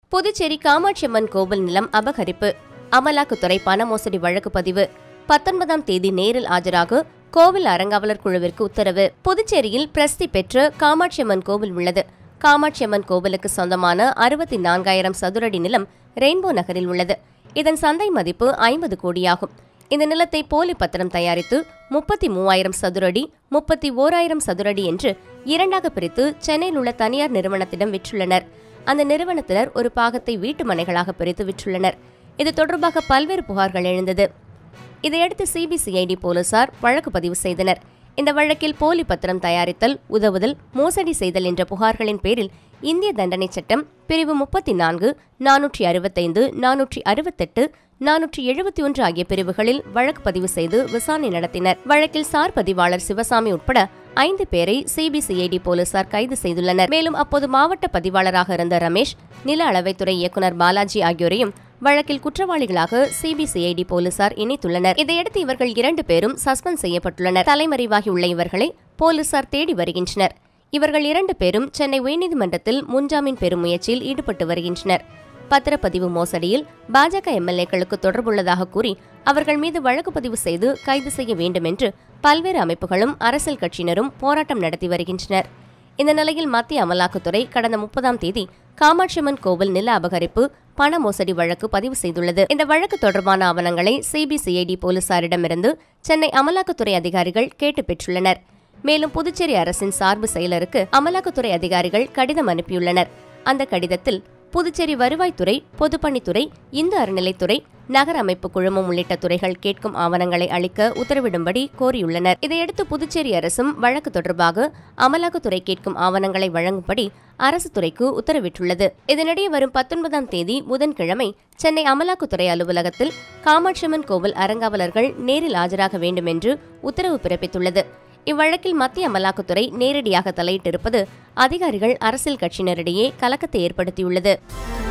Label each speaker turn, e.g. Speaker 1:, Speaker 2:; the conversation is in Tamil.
Speaker 1: புதுச்சேரி காமாட்சியம்மன் கோவில் நிலம் அபகரிப்பு அமலாக்கத்துறை பண மோசடி வழக்கு பதிவு பத்தொன்பதாம் தேதி நேரில் ஆஜராக கோவில் அறங்காவலர் குழுவிற்கு உத்தரவு புதுச்சேரியில் பிரசித்தி பெற்ற காமாட்சியம்மன் கோவில் உள்ளது காமாட்சியம்மன் கோவிலுக்கு சொந்தமான அறுபத்தி நான்காயிரம் சதுரடி நிலம் ரெயின்போ நகரில் உள்ளது இதன் சந்தை மதிப்பு ஐம்பது கோடியாகும் இந்த நிலத்தை போலி பத்திரம் தயாரித்து முப்பத்தி மூவாயிரம் சதுரடி முப்பத்தி ஓராயிரம் சதுரடி என்று இரண்டாக பிரித்து சென்னையில் உள்ள தனியார் நிறுவனத்திடம் விற்றுள்ளனர் அந்த நிறுவனத்தினர் ஒரு பாகத்தை வீட்டு மனைகளாக பிரித்து விற்றுள்ளனர் இது தொடர்பாக பல்வேறு புகார்கள் எழுந்தது இதையடுத்து சிபிசிஐடி போலீசார் வழக்கு பதிவு செய்தனர் இந்த வழக்கில் போலி பத்திரம் தயாரித்தல் உதவுதல் மோசடி செய்தல் என்ற புகார்களின் பேரில் இந்திய தண்டனை சட்டம் பிரிவு முப்பத்தி நான்கு நானூற்றி அறுபத்தைந்து நானூற்றி அறுபத்தெட்டு நானூற்றி எழுபத்தி ஒன்று ஆகிய பிரிவுகளில் வழக்கு பதிவு செய்து விசாரணை நடத்தினர் வழக்கில் சார் பதிவாளர் சிவசாமி உட்பட ஐந்து பேரை சிபிசிஐடி போலீசார் கைது செய்துள்ளனர் மேலும் அப்போது மாவட்ட பதிவாளராக இருந்த ரமேஷ் நில அளவைத்துறை இயக்குநர் பாலாஜி ஆகியோரையும் வழக்கில் குற்றவாளிகளாக சிபிசிஐடி போலீசார் இணைத்துள்ளனர் இதையடுத்து இவர்கள் இரண்டு பேரும் சஸ்பெண்ட் செய்யப்பட்டுள்ளனர் தலைமறைவாகியுள்ள இவர்களை போலீசார் தேடி வருகின்றனர் இவர்கள் இரண்டு பேரும் சென்னை உயர்நீதிமன்றத்தில் முன்ஜாமீன் பெறும் முயற்சியில் ஈடுபட்டு வருகின்றனர் பத்திரப்பதிவு மோசடியில் பாஜக எம்எல்ஏக்களுக்கு தொடர்புள்ளதாக கூறி அவர்கள் மீது வழக்கு பதிவு செய்து கைது செய்ய வேண்டும் என்று பல்வேறு அமைப்புகளும் அரசியல் கட்சியினரும் போராட்டம் நடத்தி வருகின்றனர் இந்த நிலையில் மத்திய அமலாக்கத்துறை கடந்த முப்பதாம் தேதி காமாட்சியம்மன் கோவில் நில அபகரிப்பு பண மோசடி வழக்கு பதிவு செய்துள்ளது இந்த வழக்கு தொடர்பான ஆவணங்களை சிபிசிஐடி போலீசாரிடமிருந்து சென்னை அமலாக்கத்துறை அதிகாரிகள் கேட்டு பெற்றுள்ளனர் மேலும் புதுச்சேரி அரசின் சார்பு செயலருக்கு அமலாக்கத்துறை அதிகாரிகள் கடிதம் அனுப்பியுள்ளனர் அந்த கடிதத்தில் புதுச்சேரி வருவாய்த்துறை பொதுப்பணித்துறை இந்து அறநிலைத்துறை நகர அமைப்பு குழுமம் உள்ளிட்ட துறைகள் கேட்கும் ஆவணங்களை அளிக்க உத்தரவிடும்படி கோரியுள்ளனர் இதையடுத்து புதுச்சேரி அரசும் வழக்கு தொடர்பாக அமலாக்கத்துறை கேட்கும் ஆவணங்களை வழங்கும்படி அரசு துறைக்கு உத்தரவிட்டுள்ளது இதனிடையே வரும் பத்தொன்பதாம் தேதி புதன்கிழமை சென்னை அமலாக்கத்துறை அலுவலகத்தில் காமாட்சியம்மன் கோவில் அறங்காவலர்கள் நேரில் ஆஜராக வேண்டும் என்று உத்தரவு பிறப்பித்துள்ளது இவ்வழக்கில் மத்திய அமலாக்கத்துறை நேரடியாக தலையிட்டிருப்பது அதிகாரிகள் அரசியல் கட்சியினரிடையே கலக்கத்தை ஏற்படுத்தியுள்ளது